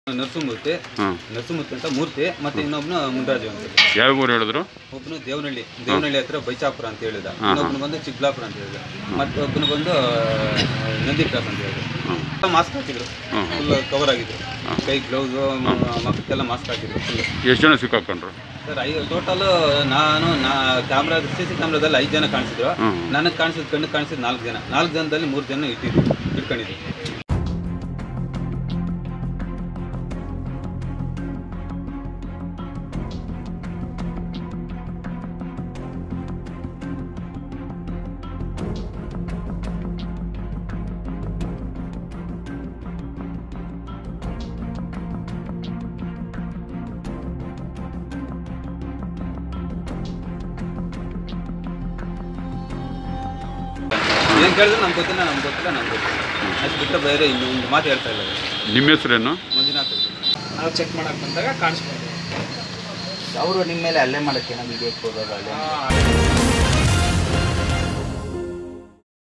ನರಸಿಂಹಮೂರ್ತಿ ಹಾಂ ನರಸಿಂಹಮೂರ್ತಿ ಅಂತ ಮೂರ್ತಿ ಮತ್ತೆ ಇನ್ನೊಬ್ನು ಮುನ್ರಾಜು ಅಂತ ಯಾವ ಊರು ಹೇಳಿದ್ರು ಒಬ್ಬನು ದೇವನಹಳ್ಳಿ ದೇವನಹಳ್ಳಿ ಹತ್ರ ಬೈಚಾಪುರ ಅಂತ ಹೇಳಿದ ಇನ್ನೊಬ್ನು ಬಂದು ಚಿಕ್ಕಬಳ್ಳಾಪುರ ಅಂತ ಹೇಳಿದ ಮತ್ತೆ ಒಬ್ಬನು ಬಂದು ಆ, ನಂದಿ ಕ್ರಾಸ್ ಅಂತ ಹೇಳಿದ ಹಾಂ ಮಾಸ್ಕ್ ಹಾಕಿದ್ರು ಹಾಂ ಫುಲ್ ಕವರ್ ಆಗಿದ್ರು ಕೈ ಗ್ಲೌಸು ಮಕ್ಕಕ್ಕೆಲ್ಲ ಮಾಸ್ಕ್ ಹಾಕಿದ್ರು ಫುಲ್ ಎಷ್ಟು ಜನ ಸಿಕ್ಕಾಕೊಂಡ್ರು ಸರ್ ಐ ಟೋಟಲ್ ನಾನು ನಾ ಕ್ಯಾಮ್ರಾ ಸಿ ಸಿ ಕ್ಯಾಮ್ರಾದಲ್ಲಿ ಐದು ಜನ ಕಾಣಿಸಿದ್ರು ಹ್ಮ್. ನನಗೆ ಕಾಣಿಸಿದ ಕಣ್ಣು ಕಾಣಿಸಿದ ನಾಲ್ಕು ಜನ ನಾಲ್ಕು ಜನದಲ್ಲಿ ಮೂರು ಜನ ಇಟ್ಟಿದ್ರು ಇಟ್ಕೊಂಡಿದ್ರು ಏನು ಕೇಳಿದ್ರೆ ನಮ್ಗೆ ಗೊತ್ತಿಲ್ಲ ನಮ್ಗೆ ಗೊತ್ತಿಲ್ಲ ನಮ್ಗೆ ಗೊತ್ತಿಲ್ಲ ಅಷ್ಟು ಬಿಟ್ಟು ಬೇರೆ ಇನ್ನು ಒಂದು ಮಾತು ಹೇಳ್ತಾ ಇಲ್ಲ ಅವ್ರು. ನಿಮ್ಮ ಹೆಸರೇನು ಮಂಜುನಾಥ್ ಅವ್ರು. ನಾವು ಚೆಕ್ ಮಾಡಕ್ ಬಂದಾಗ ಕಾಣಿಸ್ಕೊಂಡು ಅವರು ನಿಮ್ಮ ಮೇಲೆ ಹಲ್ಲೆ ಮಾಡಕ್ಕೆ ನಮಗೆ ಬೇಕು ಹೋದಾಗ ಆ,